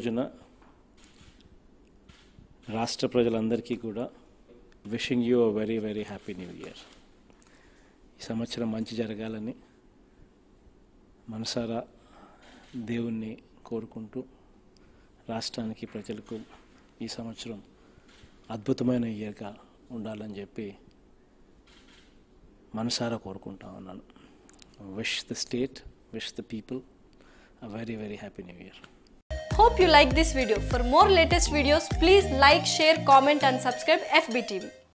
రోజున రాష్ట్ర ప్రజలందరికీ కూడా wishing you a very very happy new year ఈ సంవత్సరం మంచి జరగాలని మనసారా దేవుణ్ణి కోరుకుంటూ రాష్ట్రానికి ప్రజలకు ఈ సంవత్సరం అద్భుతమైన ఇయర్గా ఉండాలని చెప్పి మనసారా కోరుకుంటా ఉన్నాను wish the state wish the people a very very happy new year Hope you like this video. For more latest videos, please like, share, comment and subscribe FBTV.